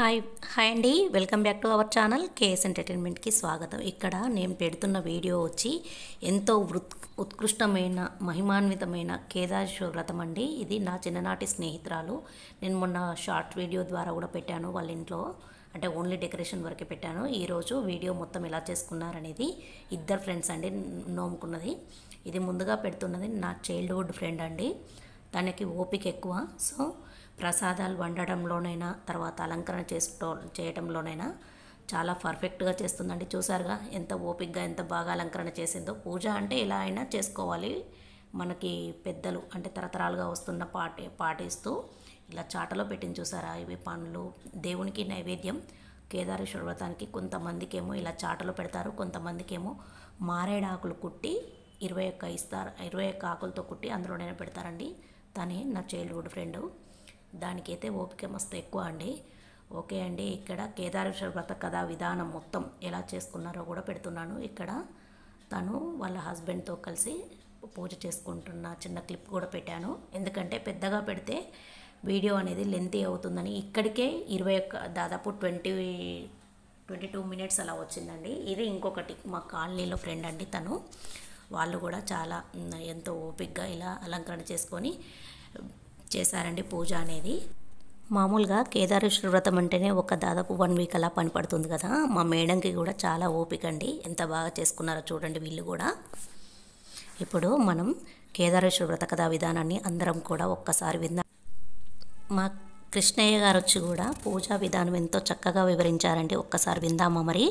Hi hi అండి welcome back to our channel KS ఎంటర్టైన్మెంట్కి స్వాగతం ఇక్కడ నేను పెడుతున్న వీడియో వచ్చి ఎంతో వృత్ ఉత్కృష్టమైన మహిమాన్వితమైన కేదారేశ్వర వ్రతం అండి ఇది నా చిన్ననాటి స్నేహితురాలు నేను మొన్న షార్ట్ వీడియో ద్వారా కూడా పెట్టాను వాళ్ళ ఇంట్లో అంటే ఓన్లీ డెకరేషన్ వరకే పెట్టాను ఈరోజు వీడియో మొత్తం ఎలా చేసుకున్నారనేది ఇద్దరు ఫ్రెండ్స్ అండి నోముకున్నది ఇది ముందుగా పెడుతున్నది నా చైల్డ్హుడ్ ఫ్రెండ్ అండి తనకి ఓపిక ఎక్కువ సో ప్రసాదాలు వండడంలోనైనా తర్వాత అలంకరణ చేసుకో చేయడంలోనైనా చాలా పర్ఫెక్ట్గా చేస్తుందండి చూసారుగా ఎంత ఓపికగా ఎంత బాగా అలంకరణ చేసిందో పూజ అంటే ఎలా అయినా చేసుకోవాలి మనకి పెద్దలు అంటే తరతరాలుగా వస్తున్న పాటి పాటిస్తూ ఇలా చాటలో పెట్టింది చూసారా ఇవి పండ్లు దేవునికి నైవేద్యం కేదారేశ్వర వ్రతానికి కొంతమందికి ఏమో ఇలా చాటలో పెడతారు కొంతమందికి ఏమో మారేడాకులు కుట్టి ఇరవై ఒక్క ఇస్తారు ఇరవై ఒక్క ఆకులతో కుట్టి అందులోనే పెడతారండి తనే నా చైల్డ్హుడ్ ఫ్రెండ్ దానికైతే ఓపిక మస్తు ఎక్కువ అండి ఓకే అండి ఇక్కడ కేదారేశ్వర వ్రత కథా విధానం మొత్తం ఎలా చేసుకున్నారో కూడా పెడుతున్నాను ఇక్కడ తను వాళ్ళ హస్బెండ్తో కలిసి పూజ చేసుకుంటున్న చిన్న క్లిప్ కూడా పెట్టాను ఎందుకంటే పెద్దగా పెడితే వీడియో అనేది లెంతీ అవుతుందని ఇక్కడికే ఇరవై ఒక్క దాదాపు ట్వంటీ ట్వంటీ టూ మినిట్స్ అలా వచ్చిందండి ఇది ఇంకొకటి మా కాలనీలో ఫ్రెండ్ అండి తను వాళ్ళు కూడా చాలా మ్, ఎంతో ఓపిక్గా ఇలా అలంకరణ చేసుకొని చేశారండి పూజ అనేది మామూలుగా కేదారేశ్వర వ్రతం అంటేనే ఒక దాదాపు వన్ వీక్ అలా పని పడుతుంది కదా మా మేడంకి కూడా చాలా ఓపిక అండి ఎంత బాగా చేసుకున్నారో చూడండి వీళ్ళు కూడా ఇప్పుడు మనం కేదారేశ్వర వ్రత కథా విధానాన్ని అందరం కూడా ఒక్కసారి విందాం మా కృష్ణయ్య గారు వచ్చి కూడా పూజా విధానం ఎంతో చక్కగా వివరించారండి ఒక్కసారి విందామా మరి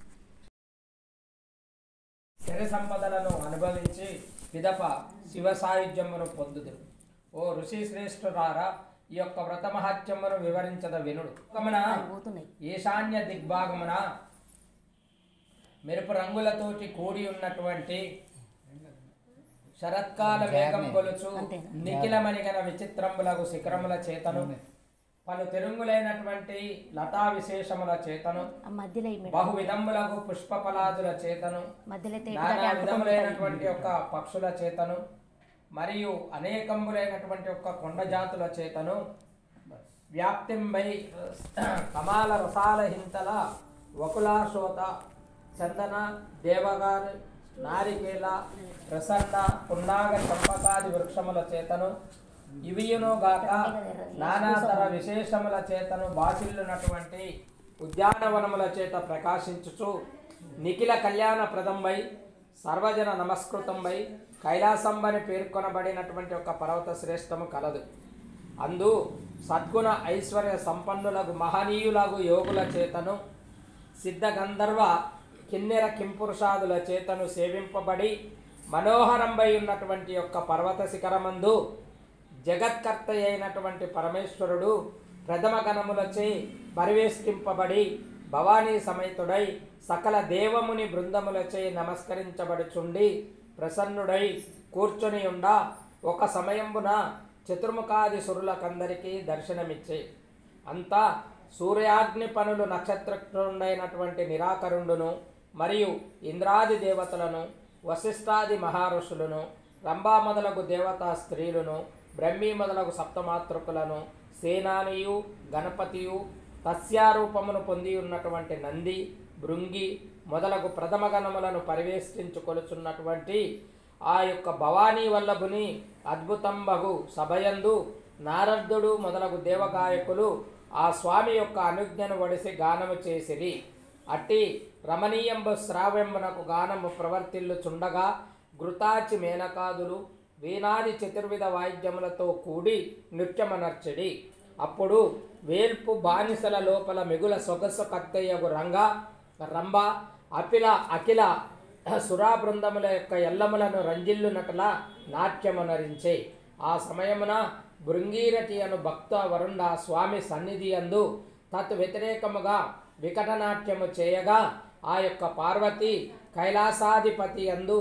సిరి సంపదలను అనుభవించి పిదప శివ సాయుధ్యమును పొందుదురు ఓ ఋషి శ్రేష్ఠురారా ఈ యొక్క వ్రత మహత్యమును వివరించద వినుడు గమన ఈశాన్య దిగ్భాగమున మెరుపు రంగులతోటి కూడి ఉన్నటువంటి శరత్కాల వేగం కొలుచు నిఖిలమణిగన విచిత్రంబులకు శిఖరముల చేతను పలు తెరుంగులైనటువంటి లతా విశేషముల చేతను మధ్యలో ఈ బహు విధములకు పుష్పఫలాదుల చేతను మధ్యలో నానా విధములైనటువంటి యొక్క పక్షుల చేతను మరియు అనేకంబులైనటువంటి యొక్క కొండ జాతుల చేతను వ్యాప్తింబై కమాల రసాల హింతల వకులాశోత చందన దేవగాని నారికేల ప్రసన్న పున్నాగ చంపకాది వృక్షముల చేతను ఇవియును గాక నానాతర విశేషముల చేతను బాసిల్లునటువంటి ఉద్యానవనముల చేత ప్రకాశించుచు నిఖిల కళ్యాణ ప్రదంబై సర్వజన నమస్కృతంబై కైలాసంబని పేర్కొనబడినటువంటి ఒక పర్వత శ్రేష్టము కలదు అందు సద్గుణ ఐశ్వర్య సంపన్నులకు మహనీయులకు యోగుల చేతను సిద్ధ గంధర్వ కిన్నెర కింపురుషాదుల చేతను సేవింపబడి మనోహరంబై ఉన్నటువంటి యొక్క పర్వత శిఖరమందు జగత్కర్త అయినటువంటి పరమేశ్వరుడు ప్రథమ గణములచే పరివేష్టింపబడి భవానీ సమేతుడై సకల దేవముని బృందములచే నమస్కరించబడుచుండి ప్రసన్నుడై కూర్చొని ఉండ ఒక సమయంబున చతుర్ముఖాది సురులకందరికీ దర్శనమిచ్చే అంతా సూర్యాగ్ని పనులు నక్షత్రకుడైనటువంటి నిరాకరుండును మరియు ఇంద్రాది దేవతలను వశిష్ఠాది మహారుషులను రంభా మొదలగు దేవతా స్త్రీలను బ్రహ్మీ మొదలగు సప్తమాతృకులను సేనానియు గణపతియు తస్యారూపమును పొంది ఉన్నటువంటి నంది భృంగి మొదలగు ప్రథమ గణములను పరివేష్టించుకొలుచున్నటువంటి ఆ యొక్క భవానీ వల్లభుని అద్భుతంబగు సభయందు నారదుడు మొదలగు దేవగాయకులు ఆ స్వామి యొక్క అనుజ్ఞను వడిసి గానము చేసిరి అట్టి రమణీయంబు శ్రావ్యంబునకు గానము ప్రవర్తిల్లుచుండగా ఘృతాచి మేనకాదులు వీణాది చతుర్విధ వాయిద్యములతో కూడి నృత్యమనర్చడి అప్పుడు వేల్పు బానిసల లోపల మిగుల సొగసు కత్తయ్యగు రంగ రంభ అపిల అఖిల సురా బృందముల యొక్క ఎల్లములను రంజిల్లునట్ల నాట్యమునరించే ఆ సమయమున భృంగీరటి అను భక్త వరుండ స్వామి సన్నిధి అందు తత్ వ్యతిరేకముగా వికటనాట్యము చేయగా ఆ యొక్క పార్వతి కైలాసాధిపతి అందు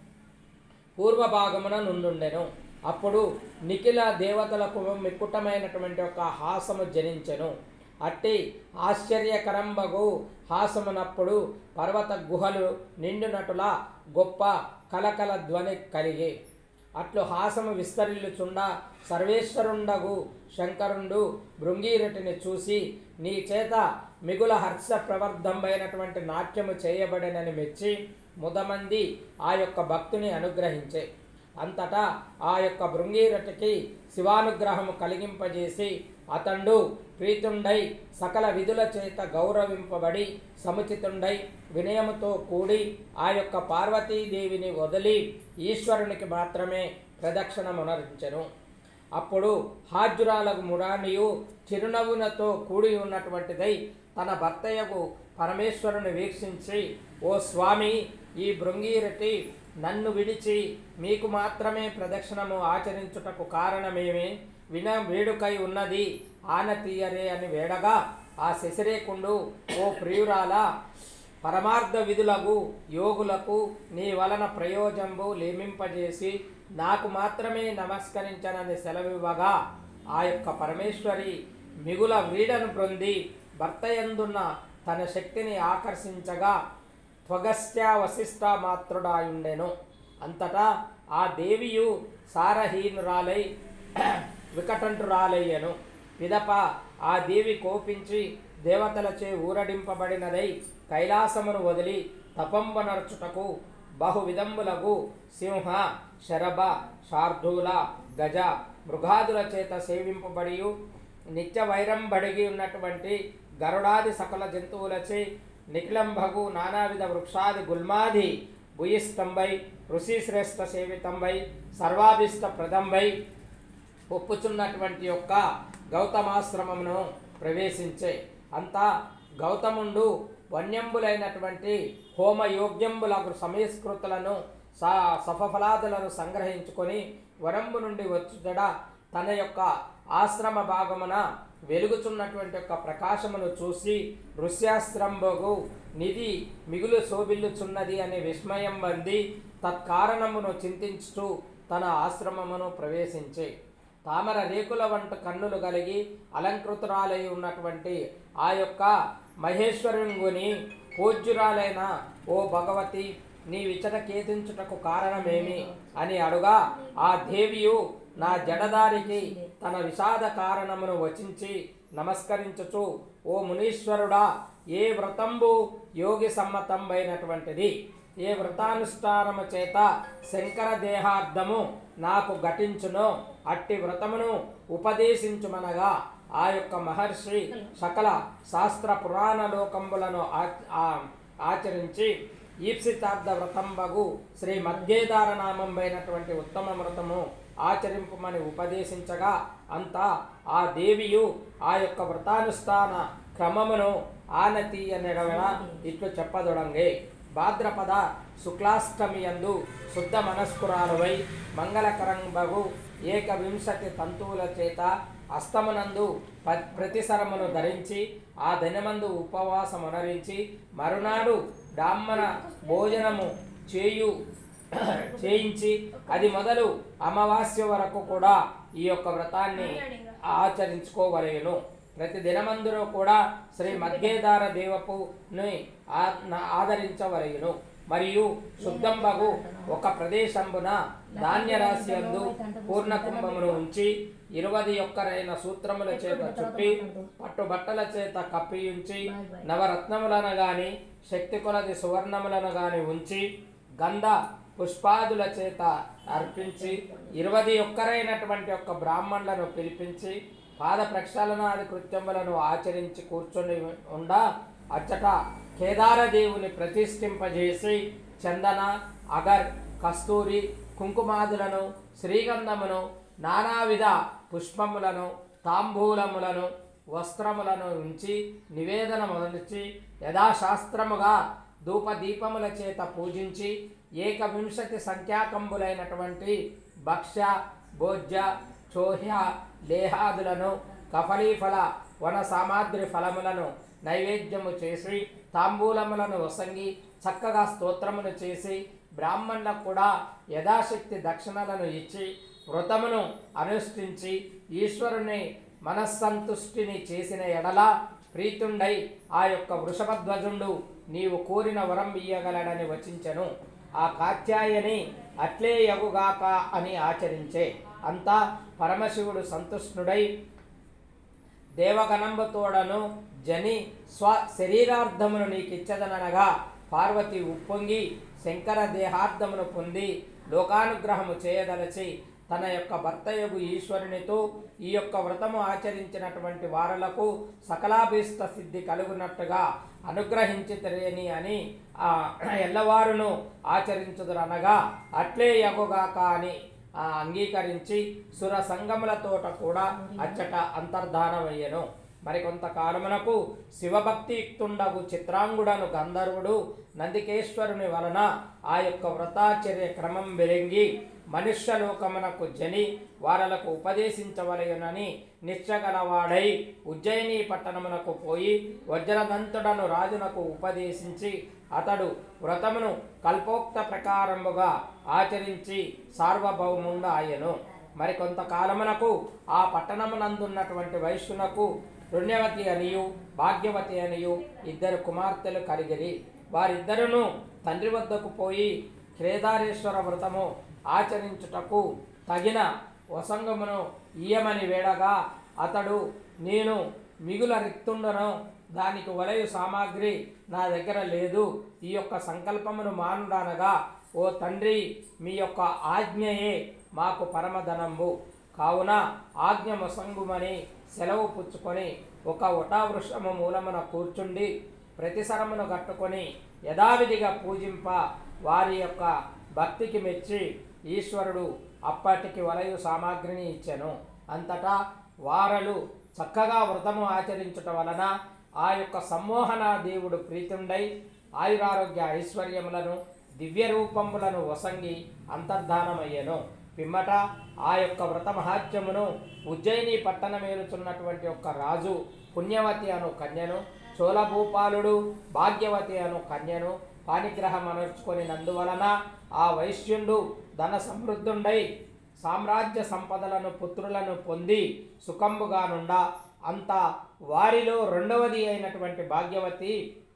పూర్వభాగమున నుండుండెను అప్పుడు నిఖిల దేవతలకు మిక్కుటమైనటువంటి ఒక హాసము జనించెను అట్టి ఆశ్చర్యకరంబగు హాసమునప్పుడు పర్వత గుహలు నిండునటుల గొప్ప కలకల ధ్వని కలిగే అట్లు హాసము విస్తరిల్లుచుండ సర్వేశ్వరుండగు శంకరుండు భృంగీరటిని చూసి నీ చేత మిగుల హర్ష ప్రవర్ధంబైనటువంటి నాట్యము చేయబడినని మెచ్చి ముదమంది ఆ యొక్క భక్తుని అనుగ్రహించే అంతటా ఆ యొక్క భృంగీరటికి శివానుగ్రహము కలిగింపజేసి అతండు ప్రీతుండై సకల విధుల చేత గౌరవింపబడి సముచితుండై వినయముతో కూడి ఆ యొక్క పార్వతీదేవిని వదిలి ఈశ్వరునికి మాత్రమే ప్రదక్షిణమునరించెను అప్పుడు హాజురాలకు మురానియు చిరునవ్వునతో కూడి ఉన్నటువంటిదై తన భర్తయ్యకు పరమేశ్వరుని వీక్షించి ఓ స్వామి ఈ భృంగీరటి నన్ను విడిచి మీకు మాత్రమే ప్రదక్షిణము ఆచరించుటకు కారణమేమి విన వేడుకై ఉన్నది ఆన తీయరే అని వేడగా ఆ శశిరేకుండు ఓ ప్రియురాల పరమార్థ విధులకు యోగులకు నీ వలన ప్రయోజంబు లేమింపజేసి నాకు మాత్రమే నమస్కరించనని సెలవివ్వగా ఆ యొక్క పరమేశ్వరి మిగుల వీడను పొంది భర్తయందున్న తన శక్తిని ఆకర్షించగా త్వగస్త్యా వశిష్ట మాతృడాయుండెను అంతటా ఆ దేవియు సారహీనురాలై వికటంటురాలయ్యను పిదప ఆ దేవి కోపించి దేవతలచే ఊరడింపబడినదై కైలాసమును వదిలి తపంబనర్చుటకు బహు విధంబులకు సింహ శరభ శార్దూల గజ మృగాదుల చేత సేవింపబడియు నిత్య వైరంబడిగి ఉన్నటువంటి గరుడాది సకల జంతువులచే నిఖిలంభగు నానావిధ వృక్షాది గుల్మాది భూయిస్తంభై ఋషిశ్రేష్ఠ సేవితంబై సర్వాభిష్ట ప్రదంబై ఒప్పుచున్నటువంటి యొక్క గౌతమాశ్రమమును ప్రవేశించే అంతా గౌతముండు వన్యంబులైనటువంటి హోమయోగ్యంబులకు సమీస్కృతులను సా సఫఫలాదులను సంగ్రహించుకొని వరంబు నుండి వచ్చుదడ తన యొక్క ఆశ్రమ భాగమున వెలుగుచున్నటువంటి యొక్క ప్రకాశమును చూసి ఋష్యాశ్రంబగు నిధి మిగులు శోభిల్లుచున్నది అనే విస్మయం వంది తత్కారణమును చింతించుతూ తన ఆశ్రమమును ప్రవేశించే తామర రేకుల వంట కన్నులు కలిగి అలంకృతురాలై ఉన్నటువంటి ఆ యొక్క మహేశ్వరుని పూజ్యురాలైన ఓ భగవతి నీ విచట కేతించుటకు కారణమేమి అని అడుగా ఆ దేవియు నా జడదారికి తన విషాద కారణమును వచించి నమస్కరించుచు ఓ మునీశ్వరుడా ఏ వ్రతంబు యోగి సమ్మతంబైనటువంటిది ఏ వ్రతానుష్ఠానము చేత శంకర దేహార్థము నాకు ఘటించును అట్టి వ్రతమును ఉపదేశించుమనగా ఆ యొక్క మహర్షి సకల శాస్త్ర పురాణ లోకంబులను ఆ- ఆ- ఆచరించి ఈప్సితార్థ వ్రతంబగు శ్రీ మధ్యేదార నామంబైనటువంటి ఉత్తమ వ్రతము ఆచరింపమని ఉపదేశించగా అంతా ఆ దేవియు ఆ యొక్క వ్రతానుష్ఠాన క్రమమును ఆనతీయ నెడవన ఇట్లు చెప్పదొడంగే భాద్రపద శుక్లాష్టమి యందు శుద్ధ మనస్కురాలువై మంగళకరంబగు ఏకవింశతి తంతువుల చేత అస్తమునందు ప- ప్రతిసరమును ధరించి ఆ దినమందు ఉపవాసమునరించి మరునాడు బ్రాహ్మణ భోజనము చేయు చేయించి అది మొదలు అమావాస్య వరకు కూడా ఈ యొక్క వ్రతాన్ని ఆచరించుకోవలేను ప్రతి దినమందులో కూడా శ్రీ మధ్యేదార దేవపుని ఆ- నా- ఆదరించవలయును మరియు శుద్ధంబగు ఒక ప్రదేశంబున ధాన్యరాశి అందు పూర్ణ కుంభమును ఉంచి ఇరవది ఒక్కరైన సూత్రముల చేత చుట్టి పట్టుబట్టల చేత కప్పియుంచి నవరత్నములను గాని శక్తి కొలది సువర్ణములను గాని ఉంచి గంధ పుష్పాదుల చేత అర్పించి ఇరవది ఒక్కరైనటువంటి యొక్క బ్రాహ్మణులను పిలిపించి పాద ప్రక్షాళనాది కృత్యములను ఆచరించి కూర్చొని ఉండా అచ్చట కేదారదేవుని ప్రతిష్ఠింపజేసి చందన అగర్ కస్తూరి కుంకుమాదులను శ్రీగంధమును నానావిధ పుష్పములను తాంబూలములను వస్త్రములను ఉంచి నివేదన మొదలుచి యథాశాస్త్రముగా ధూపదీపముల చేత పూజించి ఏకవింశతి సంఖ్యాకంబులైనటువంటి భక్ష్య భోజ్య చోహ్య లేహాదులను కఫలీఫల వన సామాగ్రి ఫలములను నైవేద్యము చేసి తాంబూలములను వసంగి చక్కగా స్తోత్రమును చేసి బ్రాహ్మణులకు కూడా యథాశక్తి దక్షిణలను ఇచ్చి వ్రతమును అనుష్ఠించి ఈశ్వరుని మనస్సంతుష్టిని చేసిన ఎడల ప్రీతుండై ఆ యొక్క వృషభధ్వజుండు నీవు కోరిన వరం ఇయ్యగలడని వచించెను ఆ కాత్యాయని అట్లే యగుగాక అని ఆచరించే అంతా పరమశివుడు సంతుష్టుడై దేవగణంబు తోడను జని స్వ శరీరార్థమును నీకిచ్చదనగా పార్వతి ఉప్పొంగి శంకర దేహార్థమును పొంది లోకానుగ్రహము చేయదలచి తన యొక్క భర్తయగు ఈశ్వరునితో ఈ యొక్క వ్రతము ఆచరించినటువంటి వారలకు సకలాభీష్ట సిద్ధి కలుగునట్టుగా అనుగ్రహించి తెలియని అని ఆ ఎల్లవారును ఆచరించుదురనగా అట్లే యగుగాక అని ఆ అంగీకరించి సుర సంగములతోట కూడా అచ్చట అంతర్ధానమయ్యను మరికొంతకాలమునకు శివభక్తియుక్తుండగు చిత్రాంగుడను గంధర్వుడు నందికేశ్వరుని వలన ఆ యొక్క వ్రతాచర్య క్రమం వెలింగి మనుష్యలోకమునకు జని వారలకు ఉపదేశించవలయునని నిశ్చగలవాడై ఉజ్జయిని పట్టణమునకు పోయి వజ్రదంతుడను రాజునకు ఉపదేశించి అతడు వ్రతమును కల్పోక్త ప్రకారముగా ఆచరించి సార్వభౌముండ ఆయను మరికొంతకాలమునకు ఆ పట్టణమునందున్నటువంటి వైశ్యునకు పుణ్యవతి అనియు భాగ్యవతి అనియు ఇద్దరు కుమార్తెలు కలిగిరి వారిద్దరును తండ్రి వద్దకు పోయి కేదారేశ్వర వ్రతము ఆచరించుటకు తగిన వసంగమును ఇయ్యమని వేడగా అతడు నేను మిగుల రిక్తుండను దానికి వలయు సామాగ్రి నా దగ్గర లేదు ఈ యొక్క సంకల్పమును మానుడానగా ఓ తండ్రి మీ యొక్క ఆజ్ఞయే మాకు పరమధనంబు కావున ఆజ్ఞ మొసంగుమని సెలవు పుచ్చుకొని ఒక వృషము మూలమున కూర్చుండి ప్రతిసరమును కట్టుకొని యథావిధిగా పూజింప వారి యొక్క భక్తికి మెచ్చి ఈశ్వరుడు అప్పటికి వలయు సామాగ్రిని ఇచ్చెను అంతటా వారలు చక్కగా వ్రతము ఆచరించుట వలన ఆ యొక్క సమ్మోహన దేవుడు ప్రీతుండై ఆయురారోగ్య ఐశ్వర్యములను దివ్య రూపములను వసంగి అంతర్ధానమయ్యెను పిమ్మట ఆ యొక్క వ్రత మహాత్యమును ఉజ్జయిని పట్టణమేలుచున్నటువంటి యొక్క రాజు పుణ్యవతి అను కన్యను చోళభూపాలుడు భాగ్యవతి అను కన్యను పానిగ్రహం అనర్చుకొని నందువలన ఆ వైశ్యుండు ధన సమృద్ధుండై సామ్రాజ్య సంపదలను పుత్రులను పొంది సుఖంబుగానుండ అంత వారిలో రెండవది అయినటువంటి భాగ్యవతి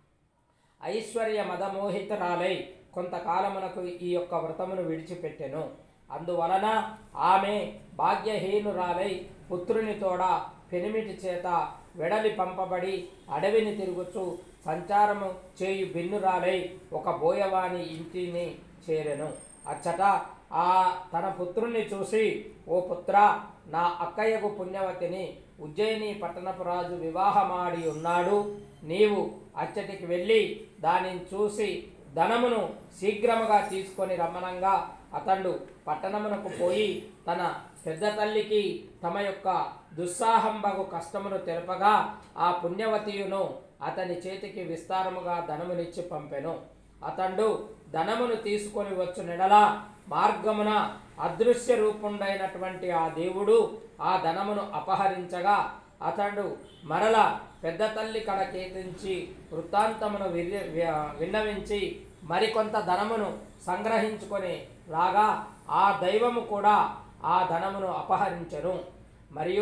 ఐశ్వర్య మదమోహితురాలై కొంతకాలమునకు ఈ యొక్క వ్రతమును విడిచిపెట్టెను అందువలన ఆమె భాగ్యహీనురాలై పుత్రుని తోడ పెనిమిటి చేత వెడలి పంపబడి అడవిని తిరుగుచు సంచారము చేయు బిన్నురాలై ఒక బోయవాని ఇంటిని చేరెను అచ్చట ఆ తన పుత్రుణ్ణి చూసి ఓ పుత్ర నా అక్కయ్యకు పుణ్యవతిని ఉజ్జయిని పట్టణపు రాజు వివాహమాడి ఉన్నాడు నీవు అచ్చటికి వెళ్ళి దానిని చూసి ధనమును శీఘ్రముగా తీసుకొని రమ్మనంగా అతడు పట్టణమునకు పోయి తన పెద్ద తల్లికి తమ యొక్క దుస్సాహంబగు కష్టమును తెలుపగా ఆ పుణ్యవతియును అతని చేతికి విస్తారముగా ధనమునిచ్చి పంపెను అతడు ధనమును తీసుకొని వచ్చు నెడల మార్గమున అదృశ్య రూపుండైనటువంటి ఆ దేవుడు ఆ ధనమును అపహరించగా అతడు మరల పెద్ద తల్లి కడ కేతించి వృత్తాంతమును విర్రి- వి- విన్నవించి మరికొంత ధనమును సంగ్రహించుకొని రాగా ఆ దైవము కూడా ఆ ధనమును అపహరించెను మరియు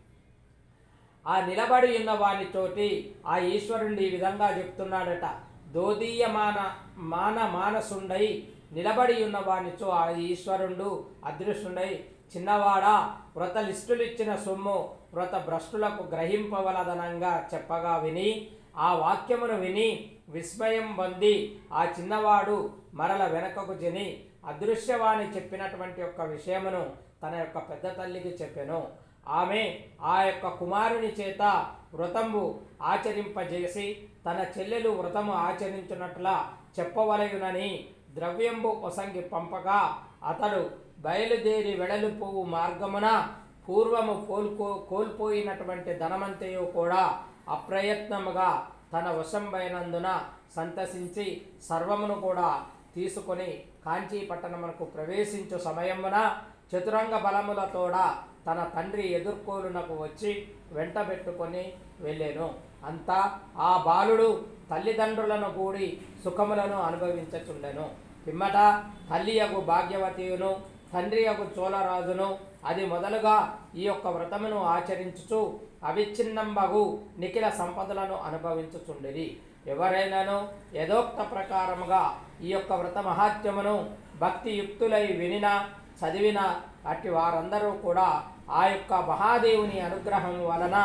ఆ నిలబడి ఉన్న వానితోటి ఆ ఈశ్వరుడు ఈ విధంగా చెప్తున్నాడట దోదీయమాన మాన మానసుండై నిలబడి ఉన్న వానిచో ఆ ఈశ్వరుండు అదృష్టుడై చిన్నవాడా వ్రత లిస్టులు ఇచ్చిన సొమ్ము వ్రత భ్రష్టులకు గ్రహింపవలదనంగా చెప్పగా విని ఆ వాక్యమును విని విస్మయం పొంది ఆ చిన్నవాడు మరల వెనకకు జని అదృశ్యవాణి చెప్పినటువంటి యొక్క విషయమును తన యొక్క పెద్ద తల్లికి చెప్పెను ఆమె ఆ యొక్క కుమారుని చేత వ్రతంబు ఆచరింపజేసి తన చెల్లెలు వ్రతము ఆచరించున్నట్లా చెప్పవలయునని ద్రవ్యంబు ఒసంగి పంపగా అతడు బయలుదేరి వెడలిపోవు మార్గమున పూర్వము కోల్కో కోల్పోయినటువంటి ధనమంతయు కూడా అప్రయత్నముగా తన వశంబైనందున సంతసించి సర్వమును కూడా తీసుకొని కాంచీ పట్టణమునకు ప్రవేశించు సమయమున చతురంగ బలములతోడ తన తండ్రి ఎదుర్కోలునకు వచ్చి వెంటబెట్టుకొని వెళ్ళాను అంతా ఆ బాలుడు తల్లిదండ్రులను కూడి సుఖములను అనుభవించచుండెను పిమ్మట తల్లియగు భాగ్యవతియును తండ్రియగు చోళరాజును అది మొదలుగా ఈ యొక్క వ్రతమును ఆచరించుచు అవిచ్ఛిన్నంబగు నిఖిల సంపదలను అనుభవించుచుండిరి ఎవరైనాను యథోక్త ప్రకారముగా ఈ యొక్క వ్రత మహాత్యమును భక్తియుక్తులై వినిన చదివిన అట్టి వారందరూ కూడా ఆ యొక్క మహాదేవుని అనుగ్రహం వలన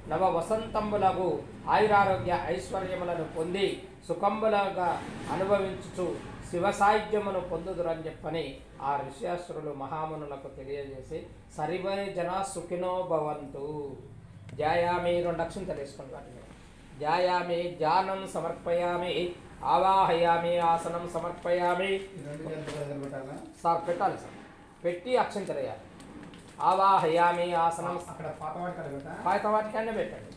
నవ వసంతంబులకు ఆయురారోగ్య ఐశ్వర్యములను పొంది సుఖంబులుగా అనుభవించుచు శివ సాహిత్యమును పొందుదురని చెప్పని ఆ ఋష్యాసురులు మహామునులకు తెలియజేసి సరివే జన సుఖినో భవంతు ధ్యాయామి రెండు అక్షంతలు వేసుకోండి వాటి మీద ధ్యాయామి ధ్యానం సమర్పయామి ఆవాహయామి ఆసనం సమర్పయామి ఈ రెండు చేతులు దగ్గర పెట్టాలా సార్ పెట్టాలి సార్ పెట్టి అక్షంతలు వేయాలి ఆవాహయామి ఆసనం అక్కడ పాత వాటి కాడ పెట్టా కాగితం వాటికనే పెట్టండి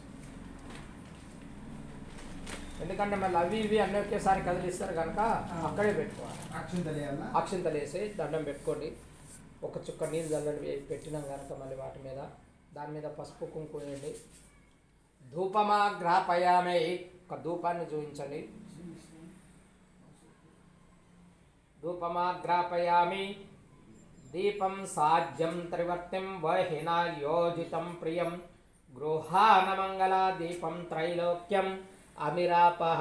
ఎందుకంటే మళ్ళీ అవి ఇవి అన్నీ ఒకేసారి కదిలిస్తారు కనుక అక్కడే పెట్టుకోవాలి అక్షింత తెలియాలా అక్షింతలు వేసి దండం పెట్టుకోండి ఒక చుక్క నీళ్ళు చల్లని వే- పెట్టినాం కనుక మళ్ళీ వాటి మీద దాని మీద పసుపు కుంకుమ వేయండి ధూపమా గ్రాపయామే ఒక ధూపాన్ని చూపించండి ధూపమా గ్రాపయామి దీపం సాధ్యం త్రివర్తిం వహినా యోజితం ప్రియం గృహానమంగళ దీపం త్రైలోక్యం అమిరాపహ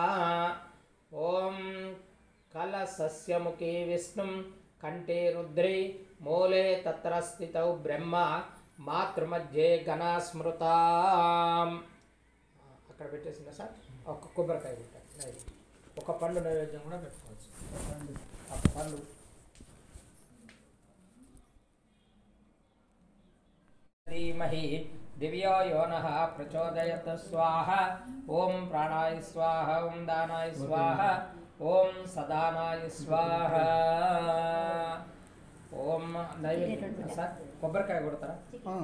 ఓం కలసస్యముఖే విష్ణుం కంఠే రుద్రే మూలే తత్ర స్థితౌ బ్రహ్మ మాతృమధ్యే గణ స్మృత అక్కడ పెట్టేసిందా సార్ ఒక కొబ్బరికాయ పెట్టండి నైవేద్యం. ఒక పండు నైవేద్యం కూడా పెట్టుకోవచ్చు ఒక పండు ధీమహి దివ్యో యోనః ప్రచోదయత స్వాహ ఓం ప్రాణాయ స్వాహ ఓం దానాయ స్వాహ ఓం సదానాయ స్వాహ ఓం నైవేద్యం సార్ కొబ్బరికాయ కొడతారా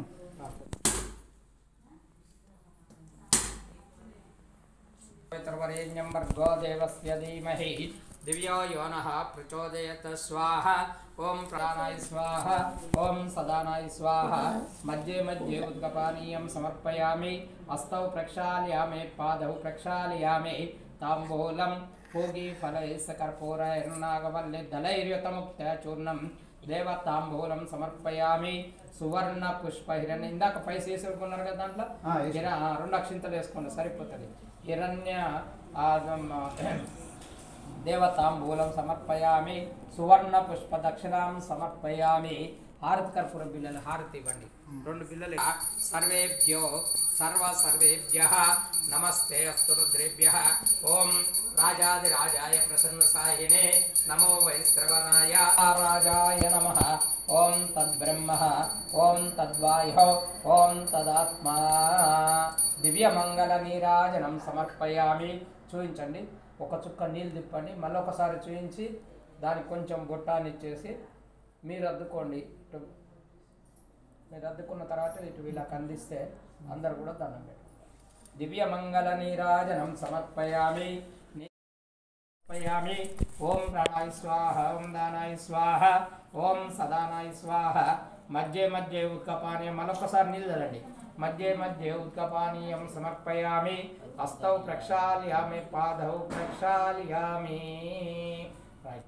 పితృవరేణ్యం భర్గో దేవస్య ధీమహి దివ్యో యోనః ప్రచోదయత స్వాహ ఓం ప్రాణాయ స్వాహ ఓం సదానాయ స్వాహ మధ్యే మధ్యే ఉద్గపానీయం సమర్పయామి హస్తౌ ప్రక్షాళయామి పాదౌ ప్రక్షాళయామి తాంబూలం పూగి ఫలైసకర్పూరైర్నాగవల్లి దళైర్యుతముక్త చూర్ణం దేవతాంబూలం సమర్పయామి సువర్ణ పుష్ప హిరణ్య ఇందాక పైస వేసుకున్నారు కదా దాంట్లో ఆ, వేసాం. హిర- ఆ, రెండు అక్షింతలు వేసుకోండి సరిపోతుంది హిరణ్య ఆ, దమ్- దేవతాంబూలం సమర్పయామి సువర్ణ పుష్ప దక్షిణాం సమర్పయామి హారతి కర్పూర బిల్లలు హారతి ఇవ్వండి రెండు బిల్లలు సర్వేభ్యో సర్వ సర్వేభ్య నమస్తే అస్తు రుద్రేభ్య ఓం రాజాదిరాజాయ ప్రసన్న సాయినే నమో వైశ్రవణాయ రాజాయ నమ ఓం తద్బ్రహ్మ ఓం తద్వాయో ఓం తదాత్మా దివ్యమంగళ నీరాజనం సమర్పయామి చూపించండి ఒక చుక్క నీళ్ళు తిప్పండి మళ్ళీ ఒకసారి చూపించి దానికి కొంచెం బొట్టాన్ని ఇచ్చేసి మీరు అద్దుకోండి ఇటు మీరు అద్దుకున్న తర్వాత ఇటు వీళ్ళకి అందిస్తే అందరు కూడా దండం పెట్టుకుంటారు దివ్యమంగళ నీరాజనం సమర్పయామి సమర్పయామి ఓం ప్రాణాయ స్వాహ ఓం దానాయ స్వాహ ఓం సదానాయ స్వాహ మధ్య మధ్య ఉత్కపానీయం మరొకసారి నీళ్ళు చల్లండి మధ్య మధ్య ఉత్కపానీయం సమర్పయామి హస్తౌ ప్రక్షాళయామి పాదౌ ప్రక్షాళయామి రైట్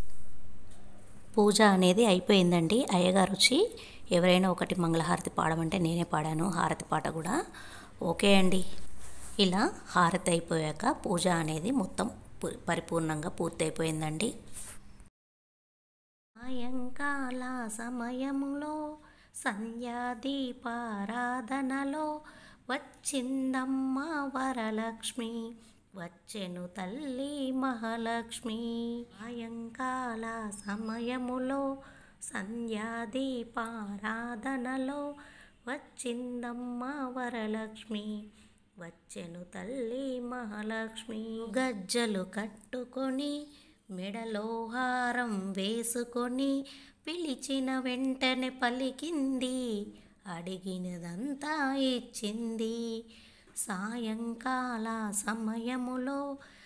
పూజ అనేది అయిపోయిందండి అయ్యగారు వచ్చి ఎవరైనా ఒకటి మంగళహారతి పాడమంటే నేనే పాడాను హారతి పాట కూడా ఓకే అండి ఇలా హారతి అయిపోయాక పూజ అనేది మొత్తం పు- పరిపూర్ణంగా పూర్తయిపోయిందండి సాయంకాల సమయములో సంధ్యాదీపారాధనలో వచ్చిందమ్మ వరలక్ష్మి వచ్చెను తల్లి మహాలక్ష్మి సాయంకాల సమయములో సంధ్యాదీపారాధనలో వచ్చిందమ్మ వరలక్ష్మి వచ్చెను తల్లి మహాలక్ష్మి గజ్జలు కట్టుకొని మెడలో హారం వేసుకొని పిలిచిన వెంటనే పలికింది అడిగినదంతా ఇచ్చింది సాయంకాల సమయములో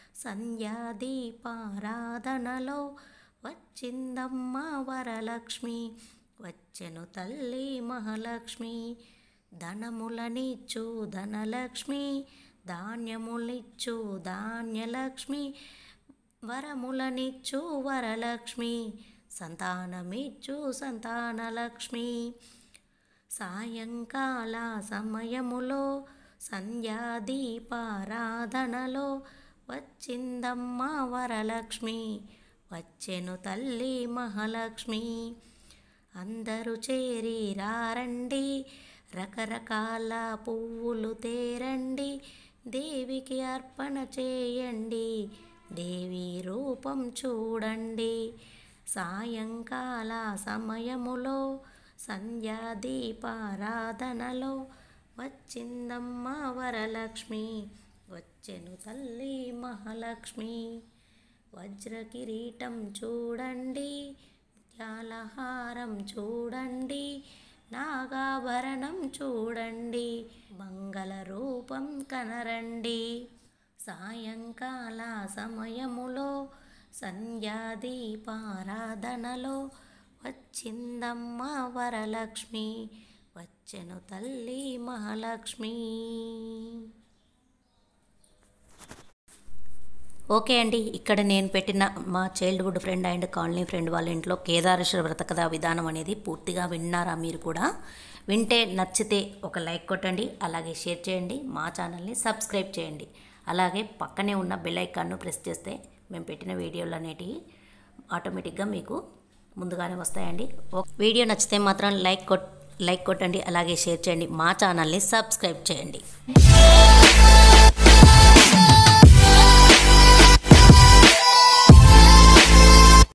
సంధ్యాదీపారాధనలో వచ్చిందమ్మ వరలక్ష్మి వచ్చెను తల్లి మహాలక్ష్మి ధనములనిచ్చు ధనలక్ష్మి ధాన్యములిచ్చు ధాన్యలక్ష్మి వరములనిచ్చు వరలక్ష్మి సంతానమిచ్చు సంతానలక్ష్మి సాయంకాల సమయములో సంధ్యాదీపారాధనలో వచ్చిందమ్మ వరలక్ష్మి వచ్చెను తల్లి మహాలక్ష్మి అందరూ చేరి రారండి రకరకాల పువ్వులు తేరండి దేవికి అర్పణ చేయండి దేవి రూపం చూడండి సాయంకాల సమయములో సంధ్యాదీపారాధనలో వచ్చిందమ్మ వరలక్ష్మి వచ్చెను తల్లి మహాలక్ష్మి వజ్ర కిరీటం చూడండి ముత్యాలహారం చూడండి నాగాభరణం చూడండి మంగళ రూపం కనరండి సాయంకాల సమయములో సంధ్యాదీపారాధనలో వచ్చిందమ్మ వరలక్ష్మి వచ్చెను తల్లి మహాలక్ష్మి ఓకే అండి ఇక్కడ నేను పెట్టిన మా childhood friend and colony friend వాళ్ళ ఇంట్లో కేదారేశ్వర వ్రత కథా విధానం అనేది పూర్తిగా విన్నారా మీరు కూడా వింటే నచ్చితే ఒక లైక్ కొట్టండి అలాగే షేర్ చేయండి మా ఛానల్ని సబ్స్క్రైబ్ చేయండి అలాగే పక్కనే ఉన్న బెల్ ఐకాన్ను ప్రెస్ చేస్తే మేము పెట్టిన వీడియోలు అనేటివి ఆటోమేటిక్గా మీకు ముందుగానే వస్తాయండి ఓ- వీడియో నచ్చితే మాత్రం లైక్ కొట్ లైక్ కొట్టండి అలాగే షేర్ చేయండి మా ఛానల్ని సబ్స్క్రైబ్ చేయండి